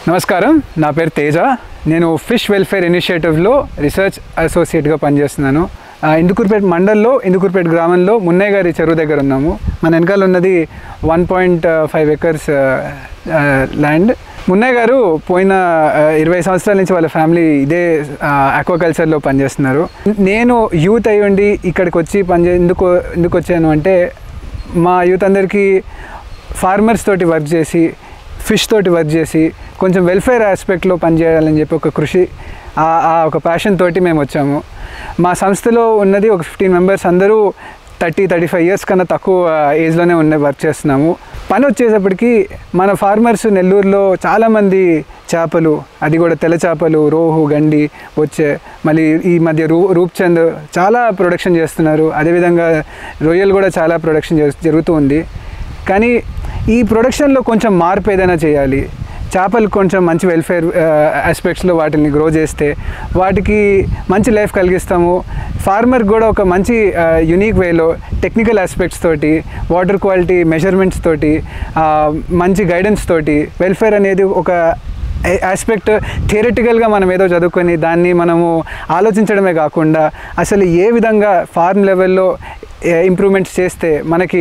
నమస్కారం నా పేరు తేజ నేను ఫిష్ వెల్ఫేర్ ఇనిషియేటివ్లో రీసెర్చ్ అసోసియేట్గా పనిచేస్తున్నాను ఆ, ఇందుకూరుపేట మండల్లో ఇందుకూరుపేట గ్రామంలో మున్నయ్య గారి చెరువు దగ్గర ఉన్నాము మన వెనకాల ఉన్నది one point five acres land Munnayya గారు పోయిన ఆ, ఇరవై సంవత్సరాల నుంచి వాళ్ళ ఫ్యామిలీ ఇదే ఆక్వాకల్చర్లో పనిచేస్తున్నారు నేను యూత్ అయి ఉండి ఇక్కడికి వచ్చి పనిచే ఎందుకు ఎందుకు వచ్చాను అంటే మా యూత్ అందరికీ ఫార్మర్స్ తోటి వర్క్ చేసి ఫిష్ తోటి వర్క్ చేసి కొంచెం వెల్ఫేర్ ఆస్పెక్ట్లో పనిచేయాలని చెప్పి ఒక కృషి ఆ- ఆ ఒక ప్యాషన్ తోటి మేము వచ్చాము మా సంస్థలో ఉన్నది ఒక ఫిఫ్టీన్ మెంబర్స్ అందరూ థర్టీ థర్టీ ఫైవ్ ఇయర్స్ కన్నా తక్కువ ఏజ్లోనే ఉన్న వర్క్ చేస్తున్నాము పని వచ్చేటప్పటికి మన ఫార్మర్స్ నెల్లూరులో చాలామంది చేపలు అది కూడా తెల్ల చేపలు రోహు గండి వచ్చే మళ్ళీ ఈ మధ్య రూ రూప్చంద్ చాలా ప్రొడక్షన్ చేస్తున్నారు అదేవిధంగా రొయ్యలు కూడా చాలా ప్రొడక్షన్ జరుగుతూ ఉంది కానీ ఈ ప్రొడక్షన్లో కొంచెం మార్పు ఏదైనా చేయాలి చేపలు కొంచెం మంచి వెల్ఫేర్ ఆస్పెక్ట్స్లో వాటిని గ్రో చేస్తే వాటికి మంచి లైఫ్ కలిగిస్తాము ఫార్మర్కి కూడా ఒక మంచి యునిక్ వేలో టెక్నికల్ ఆస్పెక్ట్స్ తోటి వాటర్ క్వాలిటీ మెజర్మెంట్స్ తోటి ఆ, మంచి గైడెన్స్ తోటి వెల్ఫేర్ అనేది ఒక ఆస్పెక్ట్ థియరిటికల్గా మనం ఏదో చదువుకొని దాన్ని మనము ఆలోచించడమే కాకుండా అసలు ఏ విధంగా ఫార్మ్ లెవెల్లో ఇంప్రూవ్మెంట్స్ చేస్తే మనకి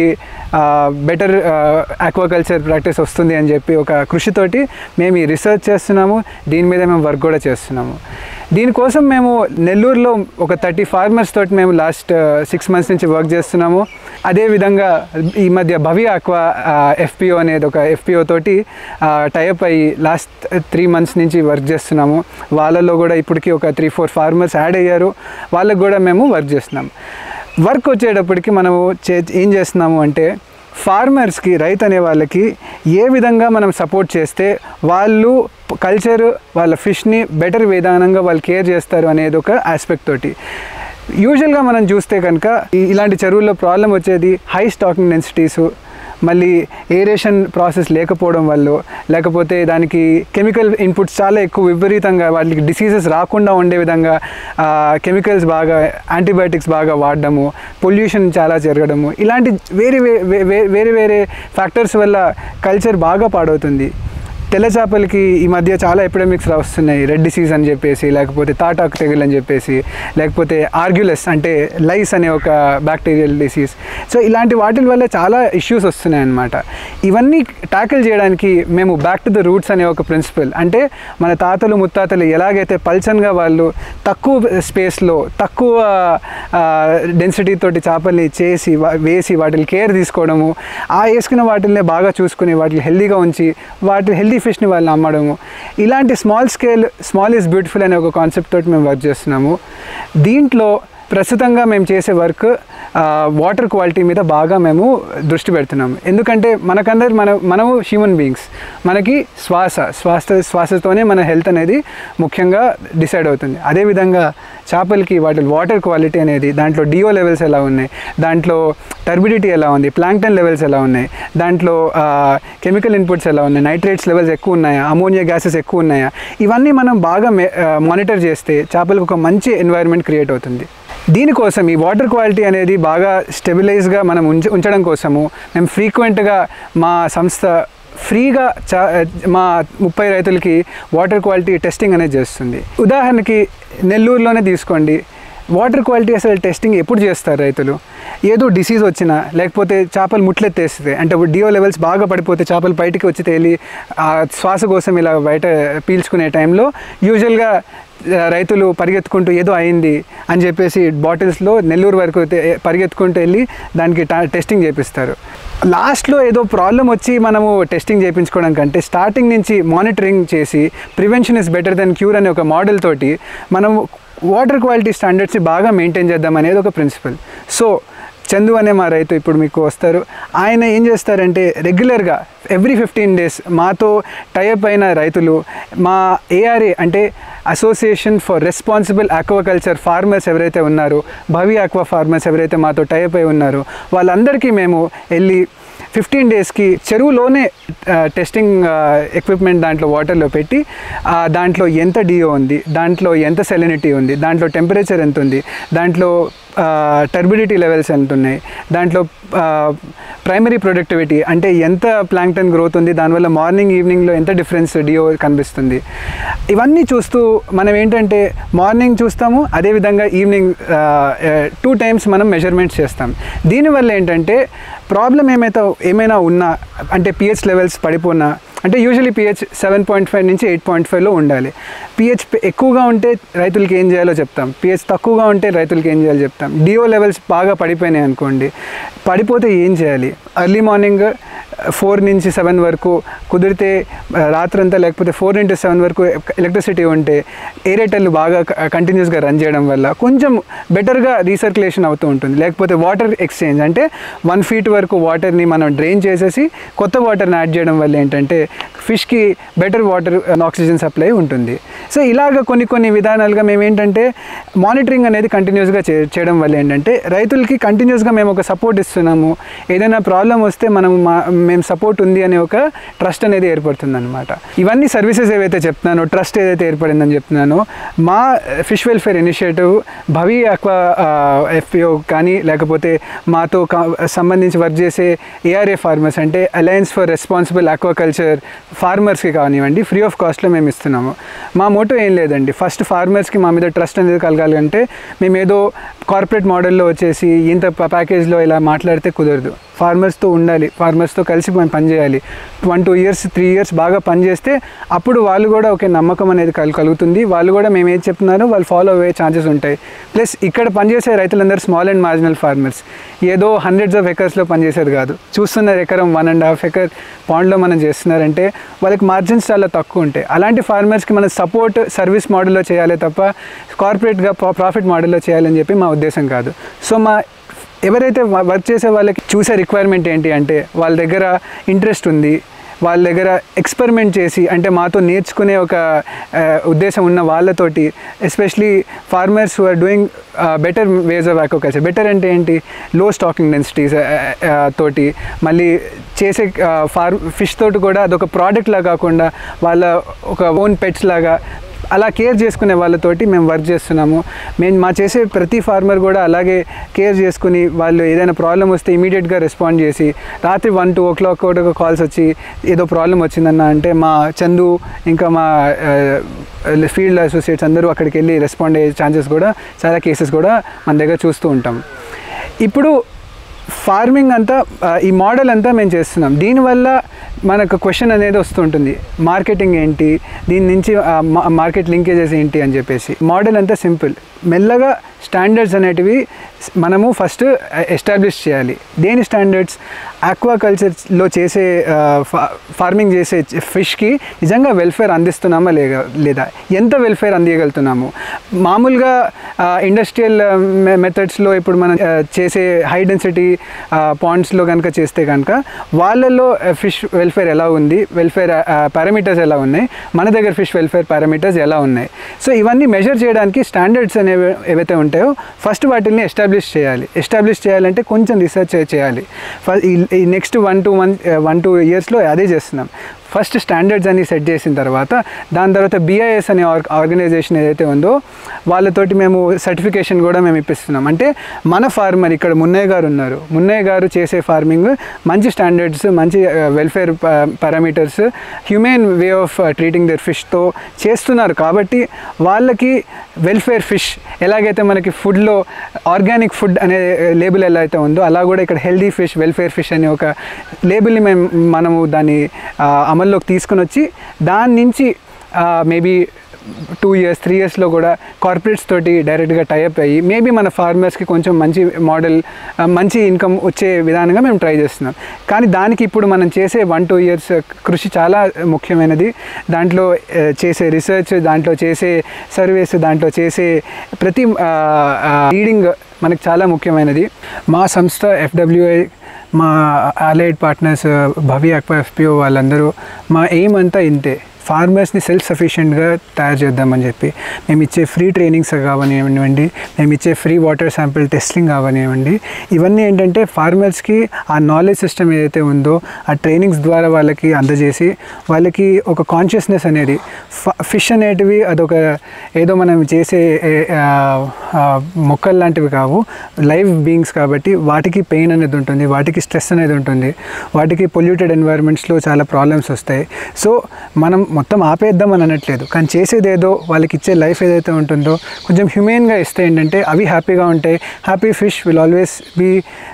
బెటర్ ఆక్వాకల్చర్ ప్రాక్టీస్ వస్తుంది అని చెప్పి ఒక కృషితోటి మేము ఈ రీసెర్చ్ చేస్తున్నాము దీని మీద మేము వర్క్ కూడా చేస్తున్నాము దీనికోసం మేము నెల్లూరులో ఒక థర్టీ ఫార్మర్స్ తోటి మేము లాస్ట్ సిక్స్ మంత్స్ నుంచి వర్క్ చేస్తున్నాము అదేవిధంగా ఈ మధ్య భవి ఆక్వా ఎఫ్పిఓ అనేది ఒక ఎఫ్పిఓ తోటి టైప్ అయ్యి లాస్ట్ త్రీ మంత్స్ నుంచి వర్క్ చేస్తున్నాము వాళ్ళలో కూడా ఇప్పటికి ఒక త్రీ ఫోర్ ఫార్మర్స్ యాడ్ అయ్యారు వాళ్ళకు కూడా మేము వర్క్ చేస్తున్నాము వర్క్ వచ్చేటప్పటికి మనము చే ఏం చేస్తున్నాము అంటే ఫార్మర్స్కి రైతు అనే వాళ్ళకి ఏ విధంగా మనం సపోర్ట్ చేస్తే వాళ్ళు కల్చర్ వాళ్ళ ఫిష్ని బెటర్ విధానంగా వాళ్ళు కేర్ చేస్తారు అనేది ఒక ఆస్పెక్ట్ తోటి యూజువల్గా మనం చూస్తే కనుక ఈ- ఇలాంటి చెరువుల్లో ప్రాబ్లం వచ్చేది హై స్టాకింగ్ డెన్సిటీసు మళ్ళీ ఏరేషన్ ప్రాసెస్ లేకపోవడం వల్ల లేకపోతే దానికి కెమికల్ ఇన్పుట్స్ చాలా ఎక్కువ విపరీతంగా వాటికి డిసీజెస్ రాకుండా ఉండే విధంగా కెమికల్స్ బాగా యాంటీబయాటిక్స్ బాగా వాడడము పొల్యూషన్ చాలా జరగడము ఇలాంటి వేరే వే- వే- వే- వేరే వేరే ఫ్యాక్టర్స్ వల్ల కల్చర్ బాగా పాడవుతుంది తెల్ల చేపలకి ఈ మధ్య చాలా ఎపిడమిక్స్ వస్తున్నాయి రెడ్ డిసీజ్ అని చెప్పేసి లేకపోతే తాటాకు తెగులు అని చెప్పేసి లేకపోతే ఆర్గ్యులస్ అంటే లైస్ అనే ఒక బ్యాక్టీరియల్ డిసీజ్ సో ఇలాంటి వాటి వల్ల చాలా ఇష్యూస్ వస్తున్నాయి అన్నమాట ఇవన్నీ ట్యాకిల్ చేయడానికి మేము బ్యాక్ టు ద రూట్స్ అనే ఒక ప్రిన్సిపల్ అంటే మన తాతలు ముత్తాతలు ఎలాగైతే పల్చన్గా వాళ్ళు తక్కువ స్పేస్లో తక్కువ డెన్సిటీ తోటి చేపల్ని చేసి వా- వేసి వాటిని కేర్ తీసుకోవడము ఆ వేసుకున్న వాటిని బాగా చూసుకుని వాటిని హెల్దీగా ఉంచి వాటి హెల్దీ ఫిష్ని వాళ్ళు అమ్మడము ఇలాంటి small scale small is beautiful అనే ఒక కాన్సెప్ట్ తోటి మేము వర్క్ చేస్తున్నాము దీంట్లో ప్రస్తుతంగా మేము చేసే వర్క్ వాటర్ క్వాలిటీ మీద బాగా మేము దృష్టి పెడుతున్నాము ఎందుకంటే మనకందరు మన మనము హ్యూమన్ బీయింగ్స్ మనకి శ్వాస శ్వాస శ్వాసతోనే మన హెల్త్ అనేది ముఖ్యంగా డిసైడ్ అవుతుంది అదేవిధంగా చేపలకి వాటి వాటర్ క్వాలిటీ అనేది దాంట్లో డిఓ లెవెల్స్ ఎలా ఉన్నాయి దాంట్లో టర్బిడిటీ ఎలా ఉంది ప్లాంక్టన్ లెవెల్స్ ఎలా ఉన్నాయి దాంట్లో కెమికల్ ఇన్పుట్స్ ఎలా ఉన్నాయి నైట్రేట్స్ లెవెల్స్ ఎక్కువ ఉన్నాయా అమోనియా గ్యాసెస్ ఎక్కువ ఉన్నాయా ఇవన్నీ మనం బాగా మానిటర్ చేస్తే చేపలకు ఒక మంచి ఎన్వైరన్మెంట్ క్రియేట్ అవుతుంది దీనికోసం ఈ వాటర్ క్వాలిటీ అనేది బాగా స్టెబిలైజ్గా మనం ఉంచ ఉంచడం కోసము మేము ఫ్రీక్వెంట్గా మా సంస్థ ఫ్రీగా చా మా ముప్పై రైతులకి వాటర్ క్వాలిటీ టెస్టింగ్ అనేది చేస్తుంది ఉదాహరణకి నెల్లూరులోనే తీసుకోండి వాటర్ క్వాలిటీ అసలు టెస్టింగ్ ఎప్పుడు చేస్తారు రైతులు ఏదో డిసీజ్ వచ్చినా లేకపోతే చేపలు ముట్లెత్తేస్తే అంటే డిఓ లెవెల్స్ బాగా పడిపోతే చేపలు బయటికి వచ్చి తేలి ఆ శ్వాస కోసం ఇలా బయట పీల్చుకునే టైంలో యూజువల్గా ఆ, రైతులు పరిగెత్తుకుంటూ ఏదో అయింది అని చెప్పేసి బాటిల్స్లో నెల్లూరు వరకు తే- పరిగెత్తుకుంటూ వెళ్ళి దానికి టా- టెస్టింగ్ చేపిస్తారు లాస్ట్లో ఏదో ప్రాబ్లం వచ్చి మనము టెస్టింగ్ చేయించుకోవడం కంటే స్టార్టింగ్ నుంచి మానిటరింగ్ చేసి prevention is better than cure అనే ఒక మోడల్ తోటి మనం వాటర్ క్వాలిటీ స్టాండర్డ్స్ని బాగా మెయింటైన్ చేద్దాం అనేది ఒక ప్రిన్సిపల్ సో చందు అనే మా రైతు ఇప్పుడు మీకు వస్తారు ఆయన ఏం చేస్తారంటే రెగ్యులర్గా ఎవ్రీ ఫిఫ్టీన్ డేస్ మాతో టైప్ అయిన రైతులు మా ఏఆర్ఏ అంటే association for responsible aquaculture farmers ఎవరైతే ఉన్నారో భవి ఆక్వా ఫార్మర్స్ ఎవరైతే మాతో టైప్ అయి ఉన్నారో వాళ్ళందరికీ మేము వెళ్ళి ఫిఫ్టీన్ డేస్కి చెరువులోనే టెస్టింగ్ ఎక్విప్మెంట్ దాంట్లో వాటర్లో పెట్టి ఆ, దాంట్లో ఎంత డిఓ ఉంది దాంట్లో ఎంత సెలినిటీ ఉంది దాంట్లో టెంపరేచర్ ఎంత ఉంది దాంట్లో టర్బిడిటీ లెవెల్స్ ఎంత ఉన్నాయి దాంట్లో ప్రైమరీ ప్రొడక్టివిటీ అంటే ఎంత ప్లాంక్టన్ గ్రోత్ ఉంది దానివల్ల మార్నింగ్ ఈవినింగ్లో ఎంత డిఫరెన్స్ డియో కనిపిస్తుంది ఇవన్నీ చూస్తూ మనం ఏంటంటే మార్నింగ్ చూస్తాము అదేవిధంగా ఈవినింగ్ టూ టైమ్స్ మనం మెజర్మెంట్స్ చేస్తాం దీనివల్ల ఏంటంటే ప్రాబ్లం ఏమైతే ఏమైనా ఉన్నా అంటే పిహెచ్ లెవెల్స్ పడిపోయినా అంటే usually pH seven point five నుంచి ఎయిట్ పాయింట్ ఫైవ్లో ఉండాలి పిహెచ్ ఎక్కువగా ఉంటే రైతులకి ఏం చేయాలో చెప్తాం పిహెచ్ తక్కువగా ఉంటే రైతులకి ఏం చేయాలో చెప్తాం డిఓ లెవెల్స్ బాగా పడిపోయినాయి అనుకోండి పడిపోతే ఏం చేయాలి ఎర్లీ మార్నింగ్ ఫోర్ నుంచి సెవెన్ వరకు కుదిరితే ఆ, రాత్రంతా లేకపోతే ఫోర్ ఇంటూ సెవెన్ వరకు ఎలక్ట్రిసిటీ ఉంటే ఏరేటర్లు బాగా కంటిన్యూస్గా రన్ చేయడం వల్ల కొంచెం బెటర్గా రీసర్క్యులేషన్ అవుతూ ఉంటుంది లేకపోతే వాటర్ ఎక్స్చేంజ్ అంటే వన్ ఫీట్ వరకు వాటర్ని మనం డ్రైన్ చేసేసి కొత్త వాటర్ని యాడ్ చేయడం వల్ల ఏంటంటే ఫిష్కి బెటర్ వాటర్ ఆక్సిజన్ సప్లై ఉంటుంది సో ఇలాగ కొన్ని కొన్ని విధానాలుగా మేము ఏంటంటే మానిటరింగ్ అనేది కంటిన్యూస్గా చే చేయడం వల్ల ఏంటంటే రైతులకి కంటిన్యూస్గా మేము ఒక సపోర్ట్ ఇస్తున్నాము ఏదైనా ప్రాబ్లం వస్తే మనం మా మేము సపోర్ట్ ఉంది అనే ఒక ట్రస్ట్ అనేది ఏర్పడుతుంది అనమాట ఇవన్నీ సర్వీసెస్ ఏవైతే చెప్తున్నానో ట్రస్ట్ ఏదైతే ఏర్పడిందని చెప్తున్నానో మా fish welfare initiative Bhavi aqua FPO కానీ లేకపోతే మాతో కా- సంబంధించి వర్క్ చేసే ఏఆర్ఏ ఫార్మర్స్ అంటే అలయన్స్ ఫర్ రెస్పాన్సిబుల్ అక్వాకల్చర్ ఫార్మర్స్కి కానివ్వండి ఫ్రీ ఆఫ్ కాస్ట్లో మేము ఇస్తున్నాము మా మోటో ఏం లేదండి ఫస్ట్ ఫార్మర్స్కి మా మీద ట్రస్ట్ అనేది కలగాలి అంటే మేము ఏదో కార్పొరేట్ మోడల్లో వచ్చేసి ఇంత ప్యాకేజ్లో ఇలా మాట్లాడితే కుదరదు ఫార్మర్స్తో ఉండాలి ఫార్మర్స్తో కలిసి మేము పనిచేయాలి one two years three years బాగా పనిచేస్తే అప్పుడు వాళ్ళు కూడా ఒక నమ్మకం అనేది కలు కలుగుతుంది వాళ్ళు కూడా మేము ఏది చెప్తున్నారో వాళ్ళు ఫాలో అయ్యే ఛాన్సెస్ ఉంటాయి ప్లస్ ఇక్కడ పనిచేసే రైతులందరూ స్మాల్ అండ్ మార్జినల్ ఫార్మర్స్ ఏదో హండ్రెడ్స్ ఆఫ్ ఎకర్స్లో పనిచేసేది కాదు చూస్తున్నారు ఎకరం వన్ అండ్ హాఫ్ ఎకర్ పాండ్లో మనం చేస్తున్నారంటే వాళ్ళకి మార్జిన్స్ చాలా తక్కువ ఉంటాయి అలాంటి ఫార్మర్స్కి మనం సపోర్ట్ సర్వీస్ మోడల్లో చేయాలి తప్ప కార్పొరేట్గా ప్రాఫిట్ మోడల్లో చేయాలని చెప్పి మా ఉద్దేశం కాదు సో మా ఎవరైతే వ- వర్క్ చేసే వాళ్ళకి చూసే రిక్వైర్మెంట్ ఏంటి అంటే వాళ్ళ దగ్గర ఇంట్రెస్ట్ ఉంది వాళ్ళ దగ్గర ఎక్స్పెరిమెంట్ చేసి అంటే మాతో నేర్చుకునే ఒక ఆ, ఉద్దేశం ఉన్న వాళ్ళతోటి especially farmers who are doing better ways of aquaculture better అంటే ఏంటి లో స్టాకింగ్ డెన్సిటీస్ తోటి మళ్ళీ చేసే ఫార్ ఫిష్ తోటి కూడా అదొక ప్రోడక్ట్ లాగా కాకుండా వాళ్ళ ఒక ఓన్ పెట్స్ లాగా అలా కేర్ చేసుకునే వాళ్ళతోటి మేము వర్క్ చేస్తున్నాము మేము మా చేసే ప్రతి ఫార్మర్ కూడా అలాగే కేర్ చేసుకుని వాళ్ళు ఏదైనా ప్రాబ్లం వస్తే ఇమీడియట్గా రెస్పాండ్ చేసి రాత్రి వన్ టూ ఓ క్లాక్ కూడా కాల్స్ వచ్చి ఏదో ప్రాబ్లం వచ్చిందన్న అంటే మా చందు ఇంకా మా ఫీల్డ్ అసోసియేట్స్ అందరూ అక్కడికి వెళ్ళి రెస్పాండ్ అయ్యే ఛాన్సెస్ కూడా చాలా కేసెస్ కూడా మన దగ్గర చూస్తూ ఉంటాం ఇప్పుడు ఫార్మింగ్ అంతా ఆ, ఈ మోడల్ అంతా మేము చేస్తున్నాం దీనివల్ల మనకు క్వశ్చన్ అనేది వస్తుంటుంది మార్కెటింగ్ ఏంటి దీని నుంచి ఆ, మా- మార్కెట్ లింకేజెస్ ఏంటి అని చెప్పేసి మోడల్ అంతా సింపుల్ మెల్లగా స్టాండర్డ్స్ అనేటివి స్- మనము ఫస్ట్ ఎస్టాబ్లిష్ చేయాలి దేని స్టాండర్డ్స్ ఆక్వాకల్చర్లో చేసే ఆ, ఫా- ఫార్మింగ్ చేసే ఫిష్కి నిజంగా వెల్ఫేర్ అందిస్తున్నామా లేగా లేదా ఎంత వెల్ఫేర్ అందియగలుగుతున్నాము మామూలుగా ఇండస్ట్రియల్ మెథడ్స్లో ఇప్పుడు మనం ఆ, చేసే హై డెన్సిటీ పాయింట్స్లో కనుక చేస్తే కనుక వాళ్ళల్లో ఫిష్ వెల్ఫేర్ ఎలా ఉంది వెల్ఫేర్ పారామీటర్స్ ఎలా ఉన్నాయి మన దగ్గర ఫిష్ వెల్ఫేర్ పారామీటర్స్ ఎలా ఉన్నాయి సో ఇవన్నీ మెజర్ చేయడానికి స్టాండర్డ్స్ అనేవి ఏవైతే ఉంటాయో ఫస్ట్ వాటిని ఎస్టాబ్లిష్ చేయాలి ఎస్టాబ్లిష్ చేయాలంటే కొంచెం రీసెర్చ్ చేయాలి ఫస్ట్ ఈ next one two one one two ఇయర్స్లో అదే చేస్తున్నాం ఫస్ట్ స్టాండర్డ్స్ అన్ని సెట్ చేసిన తర్వాత దాని తర్వాత బిఐఎస్ అనే ఆర్ ఆర్గనైజేషన్ ఏదైతే ఉందో వాళ్ళతోటి మేము సర్టిఫికేషన్ కూడా మేము ఇప్పిస్తున్నాం అంటే మన ఫార్మర్ ఇక్కడ మున్నయ్య గారు ఉన్నారు మున్నయ్య గారు చేసే ఫార్మింగ్ మంచి స్టాండర్డ్స్ మంచి welfare parameters humane way of treating their ఫిష్తో చేస్తున్నారు కాబట్టి వాళ్ళకి వెల్ఫేర్ ఫిష్ ఎలాగైతే మనకి ఫుడ్లో ఆర్గానిక్ ఫుడ్ అనే లేబుల్ ఎలా అయితే ఉందో అలా కూడా ఇక్కడ హెల్దీ ఫిష్ వెల్ఫేర్ ఫిష్ అనే ఒక లేబుల్ని మేము మనము దాన్ని ఆ, అమల్లోకి తీసుకుని వచ్చి దాని నుంచి మేబీ టూ ఇయర్స్ త్రీ ఇయర్స్లో కూడా కార్పొరేట్స్ తోటి డైరెక్ట్గా టైఅప్ అయ్యి మేబీ మన ఫార్మర్స్కి కొంచెం మంచి మోడల్ మంచి ఇన్కమ్ వచ్చే విధానంగా మేము ట్రై చేస్తున్నాం కానీ దానికి ఇప్పుడు మనం చేసే వన్ టూ ఇయర్స్ కృషి చాలా ముఖ్యమైనది దాంట్లో ఆ, చేసే రీసెర్చ్ దాంట్లో చేసే సర్వేస్ దాంట్లో చేసే ప్రతి రీడింగ్ మనకు చాలా ముఖ్యమైనది మా సంస్థ ఎఫ్డబ్ల్యూఐ మా allied partners Bhavi aqua FPO వాళ్ళందరూ మా ఎయిమ్ అంతా ఇంతే ఫార్మర్స్ని సెల్ఫ్ సఫిషియెంట్గా తయారు చేద్దామని చెప్పి మేము ఇచ్చే ఫ్రీ ట్రైనింగ్స్ కావనివ్వండి మేము ఇచ్చే ఫ్రీ వాటర్ శాంపిల్ టెస్టింగ్ కావనివ్వండి ఇవన్నీ ఏంటంటే ఫార్మర్స్కి ఆ నాలెడ్జ్ సిస్టమ్ ఏదైతే ఉందో ఆ ట్రైనింగ్స్ ద్వారా వాళ్ళకి అందజేసి వాళ్ళకి ఒక కాన్షియస్నెస్ అనేది ఫిష్ అనేటివి అదొక ఏదో మనం చేసే ఏ- ఆ, ఆ, మొక్కలు లాంటివి కావు లైవ్ బీయింగ్స్ కాబట్టి వాటికి పెయిన్ అనేది ఉంటుంది వాటికి స్ట్రెస్ అనేది ఉంటుంది వాటికి పొల్యూటెడ్ ఎన్వైరన్మెంట్స్లో చాలా ప్రాబ్లమ్స్ వస్తాయి సో మనం మొత్తం ఆపేద్దాం అని అనట్లేదు కానీ చేసేది ఏదో వాళ్ళకి ఇచ్చే లైఫ్ ఏదైతే ఉంటుందో కొంచెం హ్యూమెన్గా ఇస్తే ఏంటంటే అవి హ్యాపీగా ఉంటాయి happy fish will always be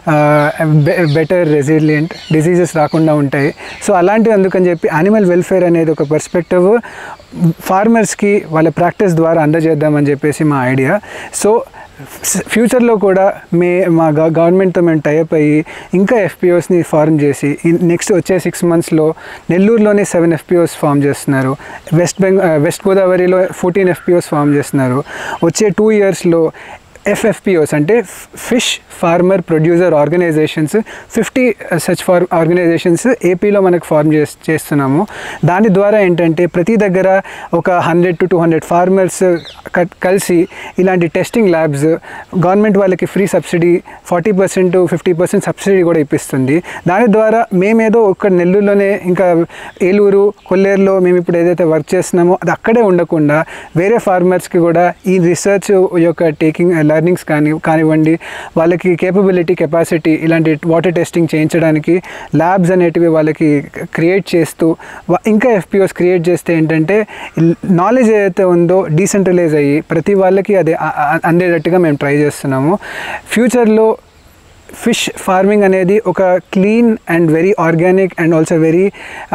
better resilient diseases రాకుండా ఉంటాయి సో అలాంటివి అందుకని చెప్పి యానిమల్ వెల్ఫేర్ అనేది ఒక పర్స్పెక్టివ్ ఫార్మర్స్కి వాళ్ళ ప్రాక్టీస్ ద్వారా అందజేద్దామని చెప్పేసి మా ఐడియా సో ఫ్యూచర్లో కూడా మే మా గ- గవర్నమెంట్తో మేము టైప్ అయ్యి ఇంకా ఎఫ్పిఓస్ని ఫార్మ్ చేసి నెక్స్ట్ వచ్చే సిక్స్ మంత్స్లో నెల్లూరులోనే సెవెన్ ఎఫ్పిఓస్ ఫామ్ చేస్తున్నారు వెస్ట్ బెంగ్ వెస్ట్ గోదావరిలో ఫోర్టీన్ ఎఫ్పిఓస్ ఫామ్ చేస్తున్నారు వచ్చే టూ ఇయర్స్లో ఎఫ్ఎఫ్పిఓస్ అంటే fish farmer producer organisations fifty such far organisations ఏపీలో మనకు ఫార్మ్ చేస్ చేస్తున్నాము దాని ద్వారా ఏంటంటే ప్రతి దగ్గర ఒక hundred to two hundred farmers కలిసి ఇలాంటి టెస్టింగ్ ల్యాబ్స్ గవర్నమెంట్ వాళ్ళకి free subsidy forty percent fifty percent subsidy కూడా ఇప్పిస్తుంది దాని ద్వారా మేమేదో ఒక నెల్లూరులోనే ఇంకా ఏలూరు కొల్లేరులో మేము ఇప్పుడు ఏదైతే వర్క్ చేస్తున్నామో అది అక్కడే ఉండకుండా వేరే ఫార్మర్స్కి కూడా ఈ రీసెర్చ్ యొక్క టేకింగ్ లెర్నింగ్స్ కానీ కానివ్వండి వాళ్ళకి కేపబిలిటీ కెపాసిటీ ఇలాంటి వాటర్ టెస్టింగ్ చేయించడానికి ల్యాబ్స్ అనేటివి వాళ్ళకి క్రియేట్ చేస్తూ వా- ఇంకా ఎఫ్పిఓస్ క్రియేట్ చేస్తే ఏంటంటే నాలెడ్జ్ ఏదైతే ఉందో డీసెంట్రలైజ్ అయ్యి ప్రతి వాళ్ళకి అది ఆ- ఆ- అందేటట్టుగా మేము ట్రై చేస్తున్నాము ఫ్యూచర్లో ఫిష్ ఫార్మింగ్ అనేది ఒక clean and very organic and also very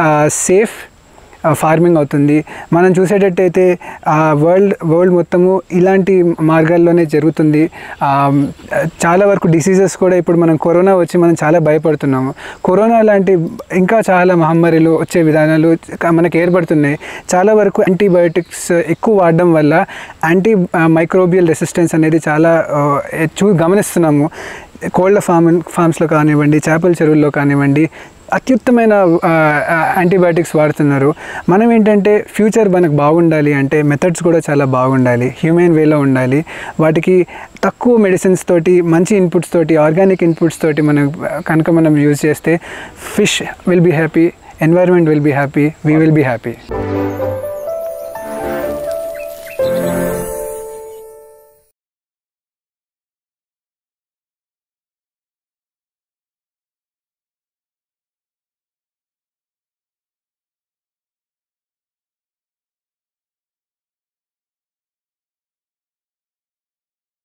safe farming అవుతుంది మనం చూసేటట్టయితే వరల్డ్ వరల్డ్ మొత్తము ఇలాంటి మార్గాల్లోనే జరుగుతుంది ఆ, చాలా వరకు డిసీజెస్ కూడా ఇప్పుడు మనం కరోనా వచ్చి మనం చాలా భయపడుతున్నాము కరోనా లాంటి ఇంకా చాలా మహమ్మారిలు వచ్చే విధానాలు మనకి ఏర్పడుతున్నాయి చాలా వరకు యాంటీబయోటిక్స్ ఎక్కువ వాడడం వల్ల యాంటీ మైక్రోబియల్ రెసిస్టెన్స్ అనేది చాలా ఆ, చూ గమనిస్తున్నాము కోళ్ళ ఫామ్ ఫామ్స్లో కానివ్వండి చేపల చెరువుల్లో కానివ్వండి అత్యుత్తమైన యాంటీబయాటిక్స్ వాడుతున్నారు మనం ఏంటంటే ఫ్యూచర్ మనకు బాగుండాలి అంటే మెథడ్స్ కూడా చాలా బాగుండాలి హ్యూమెన్ వేలో ఉండాలి వాటికి తక్కువ మెడిసిన్స్ తోటి మంచి ఇన్పుట్స్ తోటి ఆర్గానిక్ ఇన్పుట్స్ తోటి మనం కనుక మనం యూజ్ చేస్తే fish will be happy environment will be happy we will be happy